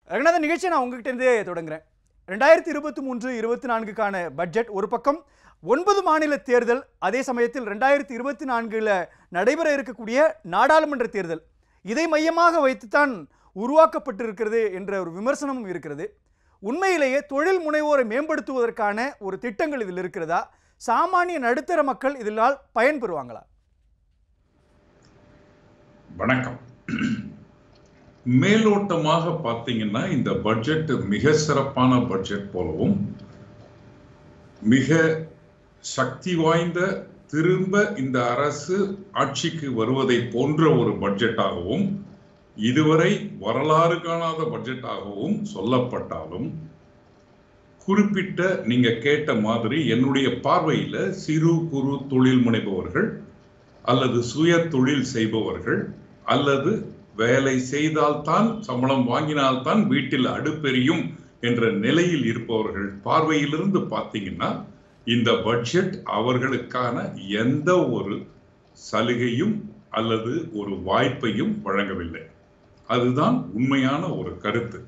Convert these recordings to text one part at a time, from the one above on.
ரங்கநாதன் நிகழ்ச்சியை நான் உங்ககிட்ட இருந்தே தொடங்குறேன் ரெண்டாயிரத்தி இருபத்தி மூன்று இருபத்தி நான்குக்கான பட்ஜெட் ஒரு பக்கம் ஒன்பது மாநில தேர்தல் அதே சமயத்தில் ரெண்டாயிரத்தி இருபத்தி நான்கில் நடைபெற இருக்கக்கூடிய நாடாளுமன்ற தேர்தல் இதை மையமாக வைத்துத்தான் உருவாக்கப்பட்டிருக்கிறது என்ற ஒரு விமர்சனமும் இருக்கிறது உண்மையிலேயே தொழில் முனைவோரை மேம்படுத்துவதற்கான ஒரு திட்டங்கள் இதில் இருக்கிறதா சாமானிய நடுத்தர மக்கள் இதனால் பயன்பெறுவாங்களா வணக்கம் மேலோட்டமாக பார்த்தீங்கன்னா இந்த பட்ஜெட் மிக சிறப்பான பட்ஜெட் போலவும் மிக சக்தி வாய்ந்த திரும்ப இந்த அரசு ஆட்சிக்கு வருவதை போன்ற ஒரு பட்ஜெட்டாகவும் இதுவரை வரலாறு காணாத பட்ஜெட்டாகவும் சொல்லப்பட்டாலும் குறிப்பிட்ட நீங்க கேட்ட மாதிரி என்னுடைய பார்வையில சிறு குறு தொழில் முனைபவர்கள் அல்லது சுய தொழில் செய்பவர்கள் அல்லது வேலை செய்தால்தான் சம்பளம் வாங்கினால்தான் வீட்டில் அடுப்பெரியும் என்ற நிலையில் இருப்பவர்கள் பார்வையிலிருந்து பார்த்தீங்கன்னா இந்த பட்ஜெட் அவர்களுக்கான எந்த ஒரு சலுகையும் அல்லது ஒரு வாய்ப்பையும் வழங்கவில்லை அதுதான் உண்மையான ஒரு கருத்து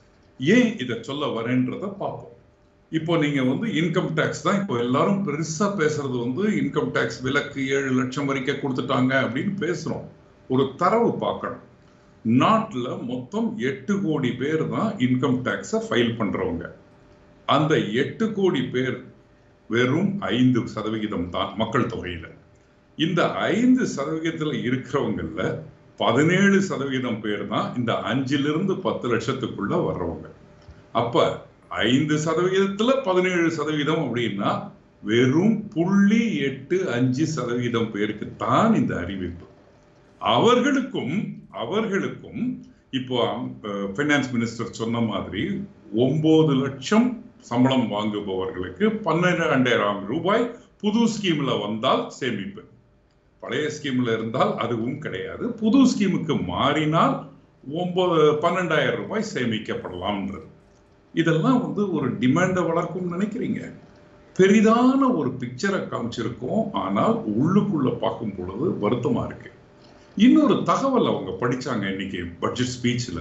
ஏன் இதை சொல்ல வரேன்றத பார்ப்போம் இப்போ நீங்க வந்து இன்கம் டேக்ஸ் தான் இப்போ எல்லாரும் பெருசா பேசுறது வந்து இன்கம் டேக்ஸ் விலக்கு ஏழு லட்சம் வரைக்கும் கொடுத்துட்டாங்க அப்படின்னு பேசுறோம் ஒரு தரவு பார்க்கணும் நாட்டில் மொத்தம் எட்டு கோடி பேர் தான் இன்கம் டேக்ஸை ஃபைல் பண்றவங்க அந்த எட்டு கோடி பேர் வெறும் ஐந்து சதவிகிதம் தான் மக்கள் தொகையில இந்த ஐந்து சதவிகிதத்துல இருக்கிறவங்கல்ல பதினேழு சதவீதம் பேர் தான் இந்த அஞ்சிலிருந்து பத்து லட்சத்துக்குள்ள வர்றவங்க அப்ப ஐந்து சதவீதத்துல பதினேழு சதவீதம் அப்படின்னா வெறும் புள்ளி எட்டு அஞ்சு சதவீதம் பேருக்கு தான் இந்த அறிவிப்பு அவர்களுக்கும் அவர்களுக்கும் இப்போ ஃபைனான்ஸ் மினிஸ்டர் சொன்ன மாதிரி ஒன்பது லட்சம் சம்பளம் வாங்குபவர்களுக்கு பன்னிரெண்டாயிரம் ரூபாய் புது ஸ்கீம்ல வந்தால் சேமிப்பு பழைய ஸ்கீம்ல இருந்தால் அதுவும் கிடையாது புது ஸ்கீமுக்கு மாறினால் ஒன்பது பன்னெண்டாயிரம் ரூபாய் சேமிக்கப்படலாம்ன்றது இதெல்லாம் வந்து ஒரு டிமாண்டை வளர்க்கும்னு நினைக்கிறீங்க பெரிதான ஒரு பிக்சரை காமிச்சிருக்கோம் ஆனால் உள்ளுக்குள்ள பார்க்கும் பொழுது வருத்தமா இருக்கு இன்னொரு தகவல் அவங்க படிச்சாங்க இன்னைக்கு பட்ஜெட் ஸ்பீச்ல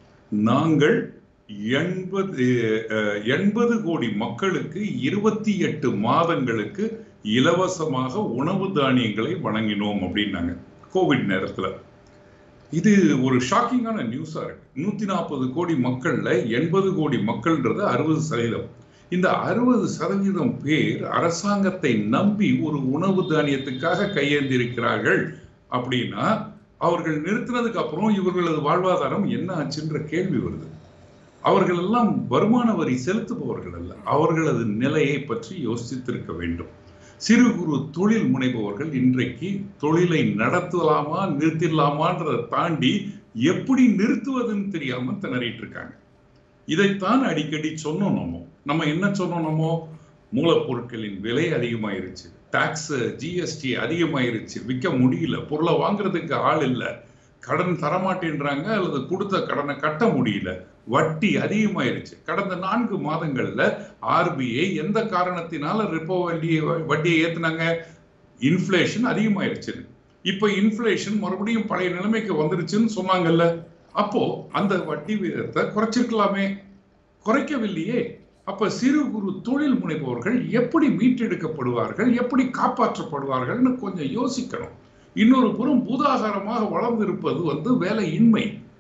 நாங்கள் எண்பது எண்பது கோடி மக்களுக்கு இருபத்தி எட்டு மாதங்களுக்கு இலவசமாக உணவு தானியங்களை வழங்கினோம் அப்படின்னாங்க கோவிட் நேரத்துல இது ஒரு ஷாக்கிங்கான நியூஸா இருக்கு நூத்தி நாற்பது கோடி மக்கள்ல எண்பது கோடி மக்கள்ன்றது அறுபது சதவீதம் இந்த அறுபது சதவீதம் பேர் அரசாங்கத்தை நம்பி ஒரு உணவு தானியத்துக்காக கையேந்திருக்கிறார்கள் அப்படின்னா அவர்கள் நிறுத்தினதுக்கு அப்புறம் இவர்களது வாழ்வாதாரம் என்ன ஆச்சுன்ற கேள்வி வருது அவர்கள் எல்லாம் வருமான வரி செலுத்துபவர்கள் அல்ல அவர்களது நிலையை பற்றி யோசித்திருக்க வேண்டும் சிறு குறு தொழில் முனைபவர்கள் இன்றைக்கு தொழிலை நடத்தலாமா நிறுத்திடலாமான்றதை தாண்டி எப்படி நிறுத்துவதுன்னு தெரியாம திணறிட்டு இருக்காங்க இதைத்தான் அடிக்கடி சொன்னோம் நம்ம நம்ம என்ன சொன்னோம் நம்ம மூலப்பொருட்களின் விலை அதிகமாயிருச்சு டாக்ஸ் ஜிஎஸ்டி அதிகமாயிருச்சு விற்க முடியல பொருளை வாங்குறதுக்கு ஆள் இல்லை கடன் தரமாட்டேன்றாங்க அல்லது கொடுத்த கடனை கட்ட முடியல வட்டி அதிகமாயிருச்சு கடந்த நான்கு மாதங்கள்ல ஆர்பிஐ எந்த காரணத்தினால ரிப்போ வண்டியை வட்டியை ஏத்துனாங்க இன்ஃபிளேஷன் அதிகமாயிருச்சு இப்ப இன்ஃபிளேஷன் மறுபடியும் பழைய நிலைமைக்கு வந்துருச்சுன்னு சொன்னாங்கல்ல அப்போ அந்த வட்டி வீதத்தை குறைச்சிருக்கலாமே குறைக்கவில்லையே அப்ப சிறு குறு தொழில் முனைபவர்கள் எப்படி மீட்டெடுக்கப்படுவார்கள் எப்படி காப்பாற்றப்படுவார்கள்னு கொஞ்சம் யோசிக்கணும் இன்னொரு புறம் பூதாகாரமாக வளர்ந்திருப்பது வந்து வேலை இன்மை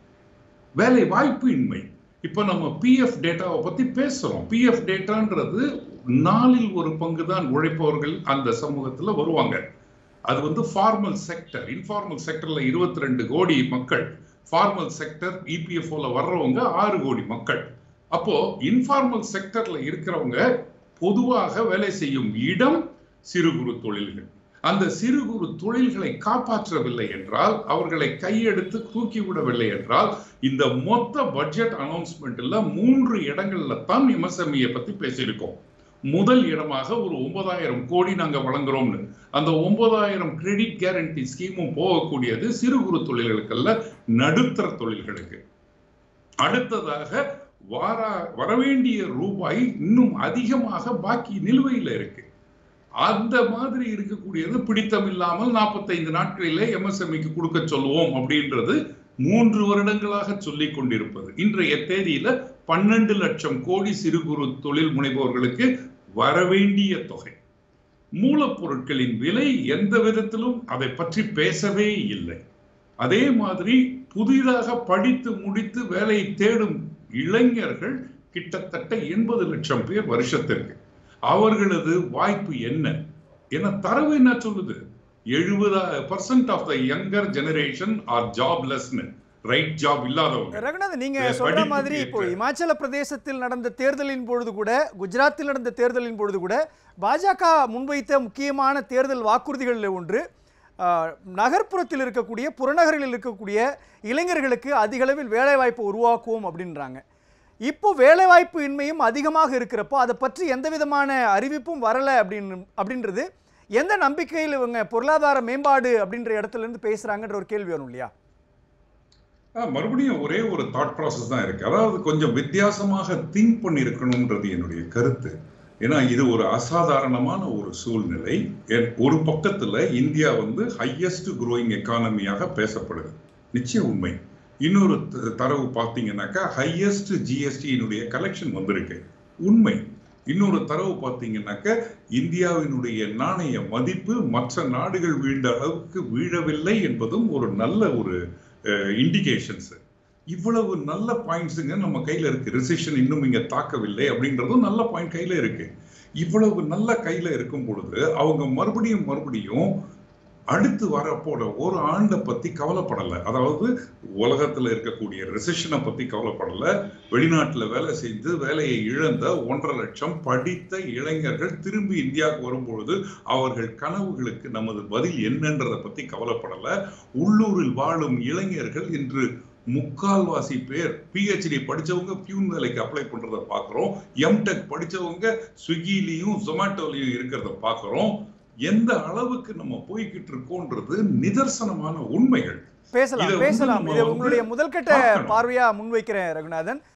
வேலை வாய்ப்பு இன்மை இப்ப நம்ம பிஎஃப் டேட்டாவை பத்தி பேசுறோம் பிஎஃப் டேட்டான்றது நாலில் ஒரு பங்கு தான் உழைப்பவர்கள் அந்த சமூகத்துல வருவாங்க அது வந்து ஃபார்மல் செக்டர் இன்ஃபார்மல் செக்டர்ல இருபத்தி ரெண்டு கோடி மக்கள் ஃபார்மல் செக்டர் இபிஎஃப்ஓல வர்றவங்க ஆறு கோடி மக்கள் அப்போ இன்ஃபார்மல் செக்டர்ல இருக்கிறவங்க பொதுவாக வேலை செய்யும் இடம் சிறு குறு தொழில்கள் அந்த சிறு குறு தொழில்களை காப்பாற்றவில்லை என்றால் அவர்களை கையெடுத்து தூக்கி விடவில்லை என்றால் இந்த மொத்த பட்ஜெட் அனௌன்ஸ்மெண்ட்ல மூன்று இடங்கள்ல தான் எம்எஸ்எம்இயை பத்தி பேசியிருக்கோம் முதல் இடமாக ஒரு ஒன்பதாயிரம் கோடி நாங்க வழங்குறோம்னு அந்த ஒன்பதாயிரம் கிரெடிட் கேரண்டி ஸ்கீமும் போகக்கூடியது சிறு குறு தொழில்களுக்கல்ல நடுத்தர தொழில்களுக்கு அடுத்ததாக வார வரவேண்டிய ரூபாய் இன்னும் அதிகமாக பாக்கி நிலுவையில் இருக்கு அந்த மாதிரி இருக்கக்கூடியது பிடித்தம் இல்லாமல் நாற்பத்தைந்து நாட்களிலே எம்எஸ்எம்இக்கு கொடுக்க சொல்லுவோம் அப்படின்றது மூன்று வருடங்களாக சொல்லிக் கொண்டிருப்பது இன்றைய தேதியில பன்னெண்டு லட்சம் கோடி சிறு குறு தொழில் முனைவோர்களுக்கு வரவேண்டிய தொகை மூலப்பொருட்களின் விலை எந்த விதத்திலும் அதை பற்றி பேசவே இல்லை அதே மாதிரி புதிதாக படித்து முடித்து வேலையை தேடும் இளைஞர்கள் கிட்டத்தட்ட எண்பது லட்சம் பேர் வருஷத்திற்கு அவர்களது வாய்ப்பு என்ன என தரவு என்ன சொல்லுது எழுபது percent of the younger generation are ஜாப்லெஸ்னு ரைட் ஜாப் இல்லாதவங்க ரகுநாதன் நீங்க வே- சொல்ற படிப்புக்கு மாதிரி இப்போ ஏற்ற- இமாச்சல பிரதேசத்தில் நடந்த தேர்தலின் பொழுது கூட குஜராத்தில் நடந்த தேர்தலின் பொழுது கூட பாஜக முன்வைத்த முக்கியமான தேர்தல் வாக்குறுதிகளில் ஒன்று ஆஹ், நகர்ப்புறத்தில் இருக்கக்கூடிய புறநகரில் இருக்கக்கூடிய இளைஞர்களுக்கு அதிக அளவில் வேலைவாய்ப்பு உருவாக்குவோம் அப்படின்றாங்க இப்போ வேலைவாய்ப்பு இன்மையும் அதிகமாக இருக்கிறப்போ அதை பற்றி எந்த விதமான அறிவிப்பும் வரலை அப்படின்னு அப்படின்றது எந்த நம்பிக்கையில் இவங்க பொருளாதார மேம்பாடு அப்படின்ற இடத்துல இருந்து பேசுறாங்கன்ற ஒரு கேள்வி வரும் இல்லையா ஆ, மறுபடியும் ஒரே ஒரு தாட் ப்ராசஸ் தான் இருக்கு அதாவது கொஞ்சம் வித்தியாசமாக திங்க் பண்ணியிருக்கணும்ன்றது என்னுடைய கருத்து ஏன்னா இது ஒரு அசாதாரணமான ஒரு சூழ்நிலை என்- ஒரு பக்கத்துல இந்தியா வந்து ஹையஸ்ட் growing எக்கானமியாக பேசப்படுது நிச்சயம் உண்மை இன்னொரு த- தரவு பார்த்தீங்கன்னாக்கா ஹையஸ்ட் ஜிஎஸ்டியினுடைய கலெக்ஷன் வந்திருக்கு உண்மை இன்னொரு தரவு பார்த்தீங்கன்னாக்க இந்தியாவினுடைய நாணய மதிப்பு மற்ற நாடுகள் வீழ்ந்த அளவுக்கு வீழவில்லை என்பதும் ஒரு நல்ல ஒரு இண்டிகேஷன்ஸ் இவ்வளவு நல்ல பாயிண்ட்ஸுங்க நம்ம கையில இருக்கு ரிசெஷன் இன்னும் இங்க தாக்கவில்லை அப்படின்றதும் நல்ல பாயிண்ட் கையில இருக்கு இவ்வளவு நல்ல கையில இருக்கும் பொழுது அவங்க மறுபடியும் மறுபடியும் அடுத்து வரப்போற ஒரு ஆண்டை பத்தி கவலைப்படல அதாவது உலகத்துல இருக்கக்கூடிய ரிசெஷனை பத்தி கவலைப்படல வெளிநாட்டுல வேலை செய்து வேலையை இழந்த ஒன்றரை லட்சம் படித்த இளைஞர்கள் திரும்பி இந்தியாவுக்கு வரும்பொழுது அவர்கள் கனவுகளுக்கு நமது பதில் என்னன்றதை பத்தி கவலைப்படல உள்ளூரில் வாழும் இளைஞர்கள் இன்று முக்கால்வாசி பேர் பிஹெச்டி படிச்சவங்க பியூன் வேலைக்கு அப்ளை பண்றத பாக்குறோம் எம்டெக் படிச்சவங்க ஸ்விக்கிலையும் ஜொமேட்டோலையும் இருக்கிறத பாக்குறோம் எந்த அளவுக்கு நம்ம போய்கிட்டு இருக்கோன்றது நிதர்சனமான உண்மைகள் பேசலாம் இதை வந்து பேசலாம் நம்ம இது வந்து உங்களுடைய முதல்கட்ட பார்க்கணும். பார்வையா முன்வைக்கிறேன் ரகுநாதன்